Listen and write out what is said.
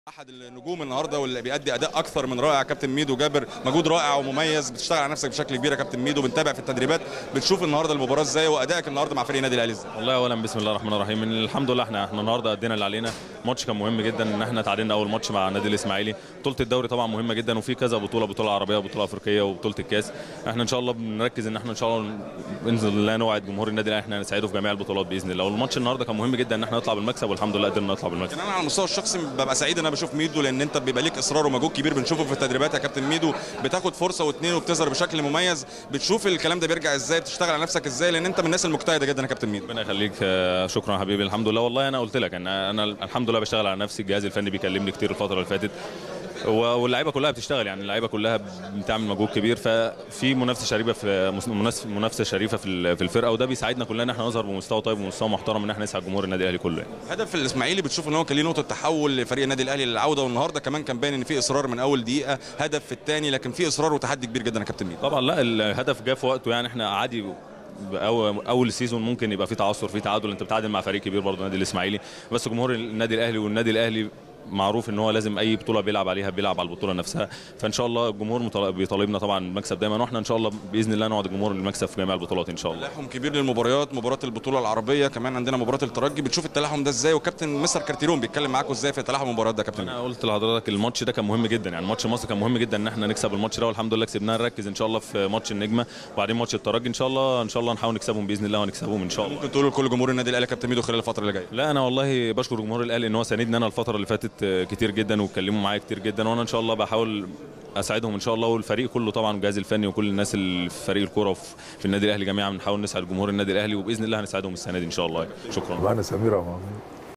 احد النجوم النهارده واللي بيأدي اداء اكثر من رائع كابتن ميدو جابر مجهود رائع ومميز بتشتغل على نفسك بشكل كبير يا كابتن ميدو بنتابع في التدريبات بتشوف النهارده المباراه ازاي وادائك النهارده مع فريق النادي الاهلي ازاي والله اولا بسم الله الرحمن الرحيم الحمد لله احنا احنا النهارده ادينا اللي علينا ماتش كان مهم جدا ان احنا تعادلنا اول ماتش مع النادي الاسماعيلي بطوله الدوري طبعا مهمه جدا وفي كذا بطوله بطوله عربيه وبطوله افريقيه وبطوله الكاس احنا ان شاء الله بنركز ان احنا ان شاء الله باذن الله نوعد جمهور النادي الاهلي احنا نساعده في جميع البطولات باذن الله والماتش النهارده كان مهم جدا ان احنا نطلع بالمكسب والحمد لله قدرنا نطلع بالمكسب لكن انا على المستوى الشخصي ببقى سعيد ان انا بشوف ميدو لان انت بيبقى ليك اصرار ومجهود كبير بنشوفه في التدريبات يا كابتن ميدو بتاخد فرصه واثنين وبتظهر بشكل مميز بتشوف الكلام ده بيرجع ازاي بتشتغل على نفسك ازاي لان انت من الناس المجتهده جدا يا كابتن ميدو ربنا يخليك آه، شكرا يا حبيبي الحمد لله والله انا قلت لك ان انا الحمد لله بشتغل على نفسي الجهاز الفني بيكلمني كتير الفتره اللي فاتت و- واللعيبه كلها بتشتغل يعني اللعيبه كلها بتعمل مجهود كبير ففي منافسه شريفه في منافسه منافسه شريفه في ال- في الفرقه وده بيساعدنا كلنا ان احنا نظهر بمستوى طيب ومستوى محترم ان احنا نسعد جمهور النادي الاهلي كله يعني. هدف الاسماعيلي بتشوف ان هو كان ليه نقطه تحول لفريق النادي الاهلي للعوده والنهارده كمان كان باين ان في اصرار من اول دقيقه هدف في الثاني لكن في اصرار وتحدي كبير جدا يا كابتن ميدو طبعا لا الهدف جه في وقته يعني احنا عادي أو اول سيزون ممكن يبقى في تعثر في تعادل انت بتعادل مع فريق كبير برضه النادي الاسماعيلي بس جمهور النادي الاهلي والنادي الاهلي معروف ان هو لازم اي بطوله بيلعب عليها بيلعب على البطوله نفسها فان شاء الله الجمهور مطال- بيطالبنا طبعا المكسب دايما واحنا ان شاء الله باذن الله نوعد الجمهور المكسب في جميع البطولات ان شاء الله تلاحم كبير للمباريات مباراه البطوله العربيه كمان عندنا مباراه الترجي بتشوف التلاحم ده ازاي وكابتن مستر كارتيرون بيتكلم معاكم ازاي في تلاحم المباريات ده يا كابتن انا قلت لحضرتك الماتش ده كان مهم جدا يعني ماتش مصر كان مهم جدا ان احنا نكسب الماتش ده والحمد لله كسبناه نركز ان شاء الله في ماتش النجمه وبعدين ماتش الترجي ان شاء الله ان شاء الله نحاول نكسبهم باذن الله ونكسبهم ان شاء الله ممكن تقولوا لكل جمهور النادي الاهلي يا كابتن ميدو خلال الفتره اللي جايه لا انا والله بشكر جمهور الاهلي ان هو ساندني انا الفتره اللي فاتت آه، كتير جدا واتكلموا معايا كتير جدا وانا ان شاء الله بحاول اساعدهم ان شاء الله والفريق كله طبعا الجهاز الفني وكل الناس اللي في فريق الكوره وفي في النادي الاهلي جميعا بنحاول نسعد جمهور النادي الاهلي وباذن الله هنساعدهم السنه دي ان شاء الله شكرا وانا سمير أبو عمير